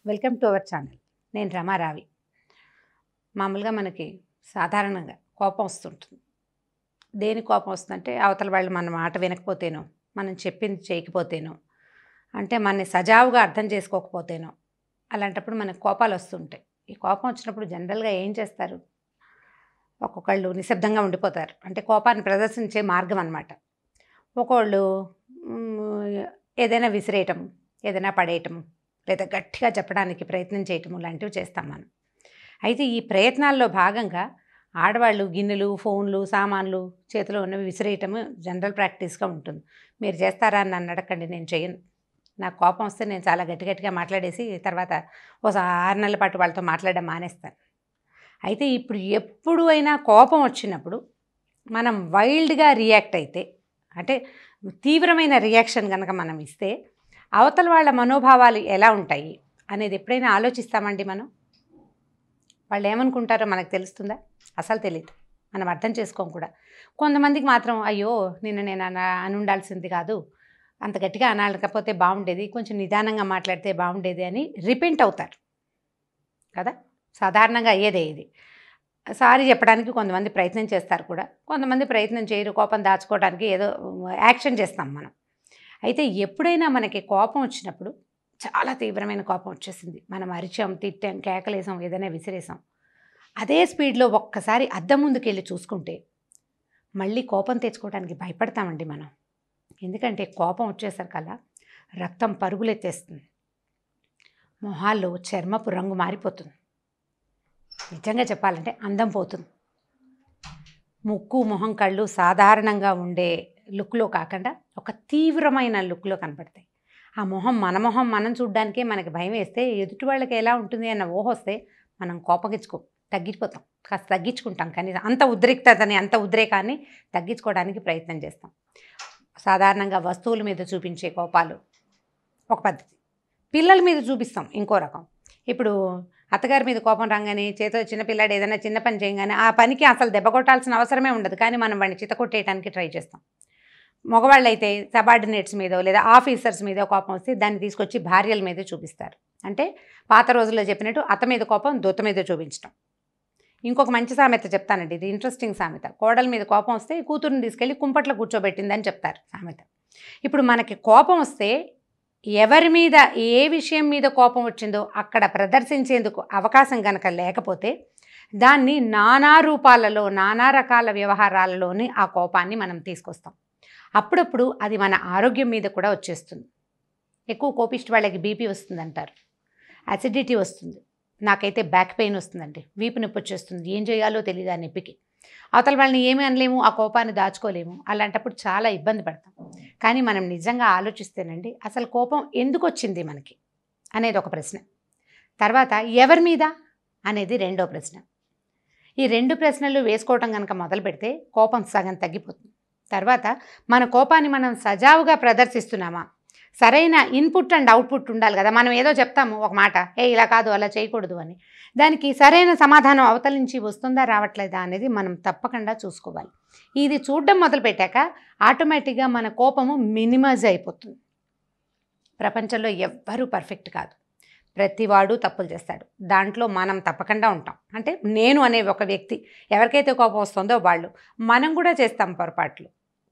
welcome to our channel నేను రమారావి మామూలుగా మనకి సాధారణంగా కోపం వస్తుంటుంది దేని కోపం వస్తుందంటే అవతల వాళ్ళు మన మాట వినకపోతేనో మనం చెప్పింది చేయకపోతేనో అంటే మనని సజావుగా అర్థం చేసుకోకపోతేనో అలాంటప్పుడు మనకు కోపాలు వస్తుంటాయి ఈ కోపం వచ్చినప్పుడు జనరల్గా ఏం చేస్తారు ఒక్కొక్కళ్ళు నిశ్శబ్దంగా ఉండిపోతారు అంటే కోపాన్ని ప్రదర్శించే మార్గం అన్నమాట ఒక్కోళ్ళు మ్, ఏదైనా విసిరేయటం ఏదైనా పడేయటం లేదా గట్టిగా చెప్పడానికి ప్రయత్నం చేయటం లాంటివి చేస్తాం మనం అయితే ఈ ప్రయత్నాల్లో భాగంగా ఆడవాళ్ళు గిన్నెలు ఫోన్లు సామాన్లు చేతిలో ఉన్నవి విసిరేయటం జనరల్ ప్రాక్టీస్గా ఉంటుంది మీరు చేస్తారా అని నన్ను అడగండి నేను చేయను నాకు కోపం వస్తే నేను చాలా గట్టి గట్టిగా మాట్లాడేసి తర్వాత ఓ ఆరు నెలల పాటు వాళ్ళతో మాట్లాడడం మానేస్తాను అయితే ఇప్పుడు ఎప్పుడు అయినా కోపం వచ్చినప్పుడు మనం వైల్డ్గా రియాక్ట్ అయితే అంటే తీవ్రమైన రియాక్షన్ కనుక మనం ఇస్తే అవతల వాళ్ళ మనోభావాలు ఎలా ఉంటాయి అనేది ఎప్పుడైనా ఆలోచిస్తామండి మనం వాళ్ళు ఏమనుకుంటారో మనకు తెలుస్తుందా అసలు తెలియదు మనం అర్థం చేసుకోం కూడా కొంతమందికి మాత్రం అయ్యో నిన్న నేను అన అని ఉండాల్సింది కాదు అంత గట్టిగా అనకపోతే బాగుండేది కొంచెం నిదానంగా మాట్లాడితే బాగుండేది అని రిపెంట్ అవుతారు కదా సాధారణంగా అయ్యేదే ఇది సారీ చెప్పడానికి కొంతమంది ప్రయత్నం చేస్తారు కూడా కొంతమంది ప్రయత్నం చేయరు కోపం దాచుకోవడానికి ఏదో యాక్షన్ చేస్తాం మనం అయితే ఎప్పుడైనా మనకి కోపం వచ్చినప్పుడు చాలా తీవ్రమైన కోపం వచ్చేసింది మనం అరిచాం తిట్టాం కేకలేసాం ఏదైనా విసిరేసాం అదే స్పీడ్లో ఒక్కసారి అద్దం ముందుకు వెళ్ళి చూసుకుంటే మళ్ళీ కోపం తెచ్చుకోవడానికి భయపడతామండి మనం ఎందుకంటే కోపం వచ్చేసరికల్లా రక్తం పరుగులెత్తేస్తుంది మొహాల్లో చర్మపు రంగు మారిపోతుంది నిజంగా చెప్పాలంటే అందం పోతుంది ముక్కు మొహం కళ్ళు సాధారణంగా ఉండే లుక్లో కాకుండా ఒక తీవ్రమైన లుక్లో కనపడతాయి ఆ మొహం మన మొహం మనం చూడ్డానికే మనకి భయం వేస్తే ఎదుటి వాళ్ళకి ఎలా ఉంటుంది అన్న ఊహ వస్తే మనం కోపగించుకో తగ్గిపోతాం కాస్త తగ్గించుకుంటాం కానీ అంత ఉద్రిక్తతని అంత ఉద్రేకాన్ని తగ్గించుకోవడానికి ప్రయత్నం చేస్తాం సాధారణంగా వస్తువుల మీద చూపించే కోపాలు ఒక పద్ధతి పిల్లల మీద చూపిస్తాం ఇంకో రకం ఇప్పుడు అత్తగారి మీద కోపం రాగానే చేతిలో చిన్నపిల్లాడు ఏదైనా చిన్న పని చేయగానే ఆ పనికి అసలు దెబ్బ కొట్టాల్సిన అవసరమే ఉండదు కానీ మనం వాడిని చిత్త కొట్టేయడానికి ట్రై చేస్తాం మగవాళ్ళు అయితే సబార్డినేట్స్ మీదో లేదా ఆఫీసర్స్ మీద కోపం వస్తే దాన్ని తీసుకొచ్చి భార్యల మీద చూపిస్తారు అంటే పాత రోజుల్లో చెప్పినట్టు అత్త మీద కోపం దొత్త మీద చూపించడం ఇంకొక మంచి సామెత చెప్తానండి ఇది ఇంట్రెస్టింగ్ సామెత కోడల మీద కోపం వస్తే కూతురుని తీసుకెళ్ళి కుంపట్లో కూర్చోబెట్టిందని చెప్తారు సామెత ఇప్పుడు మనకి కోపం వస్తే ఎవరి మీద ఏ విషయం మీద కోపం వచ్చిందో అక్కడ ప్రదర్శించేందుకు అవకాశం కనుక లేకపోతే దాన్ని నానా రూపాలలో నానా రకాల వ్యవహారాలలోని ఆ కోపాన్ని మనం తీసుకొస్తాం అప్పుడప్పుడు అది మన ఆరోగ్యం మీద కూడా వచ్చేస్తుంది ఎక్కువ కోపిష్టి వాళ్ళకి బీపీ వస్తుంది అంటారు అసిడిటీ వస్తుంది నాకైతే బ్యాక్ పెయిన్ వస్తుందండి వీపు నొప్పి వచ్చేస్తుంది ఏం చేయాలో తెలియదు ఆ నొప్పికి అవతల వాళ్ళని ఏమీ అనలేము ఆ కోపాన్ని దాచుకోలేము అలాంటప్పుడు చాలా ఇబ్బంది పడతాం కానీ మనం నిజంగా ఆలోచిస్తేనండి అసలు కోపం ఎందుకు వచ్చింది మనకి అనేది ఒక ప్రశ్న తర్వాత ఎవరి మీద అనేది రెండో ప్రశ్న ఈ రెండు ప్రశ్నలు వేసుకోవటం కనుక మొదలు పెడితే కోపం సగం తగ్గిపోతుంది తర్వాత మన కోపాన్ని మనం సజావుగా ప్రదర్శిస్తున్నామా సరైన ఇన్పుట్ అండ్ అవుట్పుట్ ఉండాలి కదా మనం ఏదో చెప్తాము ఒక మాట ఏ ఇలా కాదు అలా చేయకూడదు అని దానికి సరైన సమాధానం అవతల నుంచి వస్తుందా రావట్లేదా అనేది మనం తప్పకుండా చూసుకోవాలి ఇది చూడడం మొదలుపెట్టాక ఆటోమేటిక్గా మన కోపము మినిమైజ్ అయిపోతుంది ప్రపంచంలో ఎవ్వరూ పర్ఫెక్ట్ కాదు ప్రతివాడు తప్పులు చేస్తాడు దాంట్లో మనం తప్పకుండా ఉంటాం అంటే నేను అనే ఒక వ్యక్తి ఎవరికైతే కోపం వస్తుందో వాళ్ళు మనం కూడా చేస్తాం పొరపాట్లు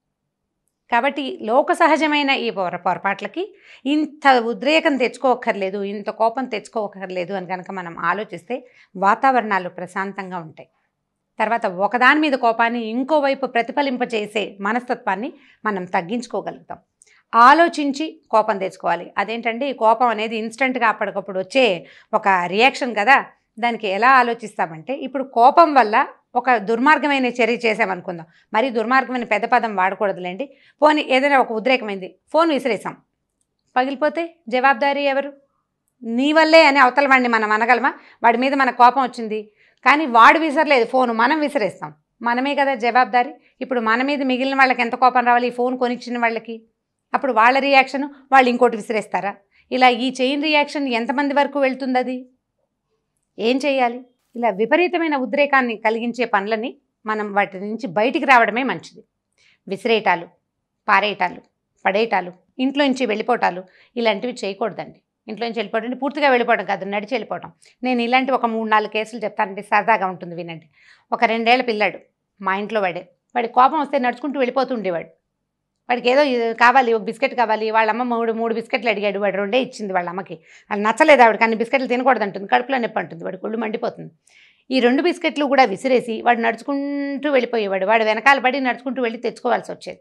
కాబట్టి లోక సహజమైన ఈ పొర పొరపాట్లకి ఇంత ఉద్రేకం తెచ్చుకోకర్లేదు ఇంత కోపం తెచ్చుకోకర్లేదు అని కనుక మనం ఆలోచిస్తే వాతావరణాలు ప్రశాంతంగా ఉంటాయి తర్వాత ఒకదాని మీద కోపాన్ని ఇంకోవైపు ప్రతిఫలింపచేసే మనస్తత్వాన్ని మనం తగ్గించుకోగలుగుతాం ఆలోచించి కోపం తెచ్చుకోవాలి అదేంటంటే ఈ కోపం అనేది ఇన్స్టెంట్గా అప్పటికప్పుడు వచ్చే ఒక రియాక్షన్ కదా దానికి ఎలా ఆలోచిస్తామంటే ఇప్పుడు కోపం వల్ల ఒక దుర్మార్గమైన చర్య చేసామనుకుందాం మరి దుర్మార్గమైన పెద్ద పదం వాడకూడదులేండి పోనీ ఏదైనా ఒక ఉద్రేకమైంది ఫోన్ విసిరేసాం పగిలిపోతే జవాబాదారీ ఎవరు నీ వల్లే అని అవతల వాడిని మనం అనగలమా వాడి మీద మన కోపం వచ్చింది కానీ వాడు విసరలేదు ఫోన్ మనం విసిరేస్తాం మనమే కదా జవాబాదారీ ఇప్పుడు మన మీద మిగిలిన వాళ్ళకి ఎంత కోపం రావాలి ఈ ఫోన్ కొనిచ్చిన వాళ్ళకి అప్పుడు వాళ్ళ రియాక్షన్ వాళ్ళు ఇంకోటి విసిరేస్తారా ఇలా ఈ చైన్ రియాక్షన్ ఎంతమంది వరకు వెళ్తుంది అది ఏం చేయాలి ఇలా విపరీతమైన ఉద్రేకాన్ని కలిగించే పనులని మనం వాటి నుంచి బయటికి రావడమే మంచిది విసిరేయటాలు పారేయటాలు పడేయటాలు ఇంట్లో నుంచి వెళ్ళిపోవటాలు ఇలాంటివి చేయకూడదండి ఇంట్లో నుంచి వెళ్ళిపోవడం అంటే పూర్తిగా వెళ్ళిపోవడం కాదు నడిచి వెళ్ళిపోవడం నేను ఇలాంటి ఒక మూడు నాలుగు కేసులు చెప్తానంటే సరదాగా ఉంటుంది వినండి ఒక రెండేళ్ల పిల్లాడు మా ఇంట్లో వాడే వాడి కోపం వస్తే నడుచుకుంటూ వెళ్ళిపోతూ ఉండేవాడు వాడికి ఏదో ఇది కావాలి ఒక బిస్కెట్ కావాలి వాళ్ళ అమ్మ మూడు మూడు బిస్కెట్లు అడిగాడు వాడు రెండే ఇచ్చింది వాళ్ళ అమ్మకి అది నచ్చలేదు ఆవిడ కానీ బిస్కెట్లు తినకూడదు అంటుంది కడుపులో నొప్పి అంటుంది వాడి కొళ్ళు మండిపోతుంది ఈ రెండు బిస్కెట్లు కూడా విసిరేసి వాడు నడుచుకుంటూ వెళ్ళిపోయేవాడు వాడు వెనకాల పడి నడుచుకుంటూ వెళ్ళి తెచ్చుకోవాల్సి వచ్చేది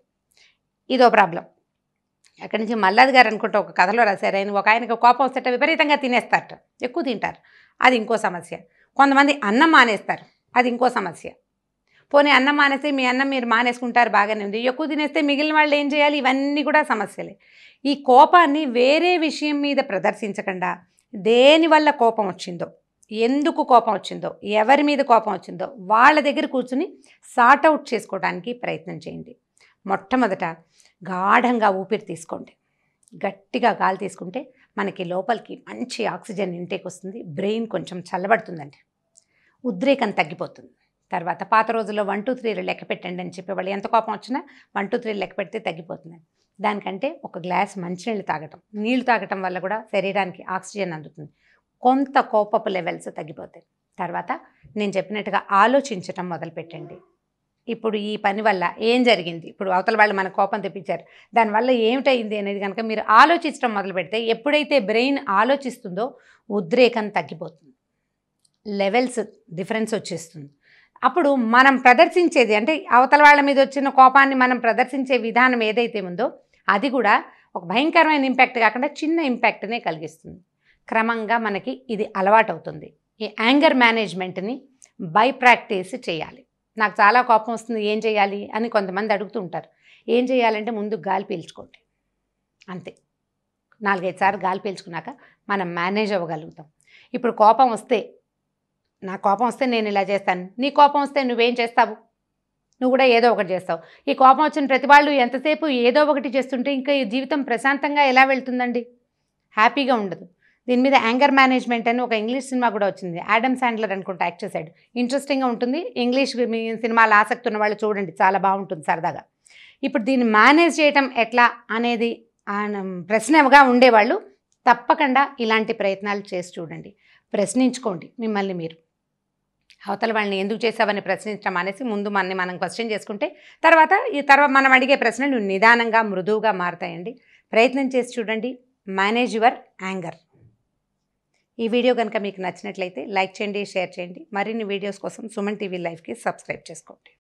ఇదో ప్రాబ్లం అక్కడి నుంచి మల్లాది గారు అనుకుంటా ఒక కథలో రాశారు ఆయన ఒక ఆయనకు కోపం వస్తే విపరీతంగా తినేస్తారట ఎక్కువ తింటారు అది ఇంకో సమస్య కొంతమంది అన్నం మానేస్తారు అది ఇంకో సమస్య పోనీ అన్నం మానేస్తే మీ అన్నం మీరు మానేసుకుంటారు బాగానే ఉంది ఎక్కువ తినేస్తే మిగిలిన వాళ్ళు ఏం చేయాలి ఇవన్నీ కూడా సమస్యలే ఈ కోపాన్ని వేరే విషయం మీద ప్రదర్శించకుండా దేని వల్ల కోపం వచ్చిందో ఎందుకు కోపం వచ్చిందో ఎవరి మీద కోపం వచ్చిందో వాళ్ళ దగ్గర కూర్చుని సార్ట్ అవుట్ చేసుకోవడానికి ప్రయత్నం చేయండి మొట్టమొదట గాఢంగా ఊపిరి తీసుకోండి గట్టిగా గాలి తీసుకుంటే మనకి లోపలికి మంచి ఆక్సిజన్ ఇంటేక్ వస్తుంది బ్రెయిన్ కొంచెం చల్లబడుతుందండి ఉద్రేకం తగ్గిపోతుంది తర్వాత పాత రోజుల్లో వన్ టూ త్రీ లెక్క పెట్టండి అని చెప్పేవాళ్ళు ఎంత కోపం వచ్చినా వన్ టూ త్రీ లెక్క పెడితే తగ్గిపోతుందండి దానికంటే ఒక గ్లాస్ మంచినీళ్ళు తాగటం నీళ్లు తాగటం వల్ల కూడా శరీరానికి ఆక్సిజన్ అందుతుంది కొంత కోపపు లెవెల్స్ తగ్గిపోతాయి తర్వాత నేను చెప్పినట్టుగా ఆలోచించటం మొదలుపెట్టండి ఇప్పుడు ఈ పని వల్ల ఏం జరిగింది ఇప్పుడు అవతల వాళ్ళు మన కోపం తెప్పించారు దానివల్ల ఏమిటైంది అనేది కనుక మీరు ఆలోచించడం మొదలు పెడితే ఎప్పుడైతే బ్రెయిన్ ఆలోచిస్తుందో ఉద్రేకం తగ్గిపోతుంది లెవెల్స్ డిఫరెన్స్ వచ్చేస్తుంది అప్పుడు మనం ప్రదర్శించేది అంటే అవతల వాళ్ళ మీద వచ్చిన కోపాన్ని మనం ప్రదర్శించే విధానం ఏదైతే ఉందో అది కూడా ఒక భయంకరమైన ఇంపాక్ట్ కాకుండా చిన్న ఇంపాక్ట్నే కలిగిస్తుంది క్రమంగా మనకి ఇది అలవాటు అవుతుంది ఈ యాంగర్ మేనేజ్మెంట్ని బై ప్రాక్టీస్ చేయాలి నాకు చాలా కోపం వస్తుంది ఏం చేయాలి అని కొంతమంది అడుగుతూ ఉంటారు ఏం చేయాలంటే ముందు గాలి పీల్చుకోండి అంతే నాలుగైదు సార్లు గాలి పీల్చుకున్నాక మనం మేనేజ్ అవ్వగలుగుతాం ఇప్పుడు కోపం వస్తే నా కోపం వస్తే నేను ఇలా చేస్తాను నీ కోపం వస్తే నువ్వేం చేస్తావు నువ్వు కూడా ఏదో ఒకటి చేస్తావు ఈ కోపం వచ్చిన ప్రతి వాళ్ళు ఎంతసేపు ఏదో ఒకటి చేస్తుంటే ఇంకా ఈ జీవితం ప్రశాంతంగా ఎలా వెళ్తుందండి హ్యాపీగా ఉండదు దీని మీద యాంగర్ మేనేజ్మెంట్ అని ఒక ఇంగ్లీష్ సినిమా కూడా వచ్చింది యాడమ్ శాండ్లర్ అనుకుంటా యాక్ట్ చేశాడు ఇంట్రెస్టింగ్గా ఉంటుంది ఇంగ్లీష్ మీ సినిమాలు ఆసక్తి ఉన్న వాళ్ళు చూడండి చాలా బాగుంటుంది సరదాగా ఇప్పుడు దీన్ని మేనేజ్ చేయటం ఎట్లా అనేది ఆన- ప్రశ్నగా ఉండేవాళ్ళు తప్పకుండా ఇలాంటి ప్రయత్నాలు చేసి చూడండి ప్రశ్నించుకోండి మిమ్మల్ని మీరు అవతల వాళ్ళని ఎందుకు చేసావని ప్రశ్నించడం అనేసి ముందు మనని మనం క్వశ్చన్ చేసుకుంటే తర్వాత ఈ తర్వాత మనం అడిగే ప్రశ్నలు నిదానంగా మృదువుగా మారుతాయండి ప్రయత్నం చేసి చూడండి మేనేజ్ యువర్ యాంగర్ ఈ వీడియో కనుక మీకు నచ్చినట్లయితే లైక్ చేయండి షేర్ చేయండి మరిన్ని వీడియోస్ కోసం సుమన్ టీవీ లైవ్కి సబ్స్క్రైబ్ చేసుకోండి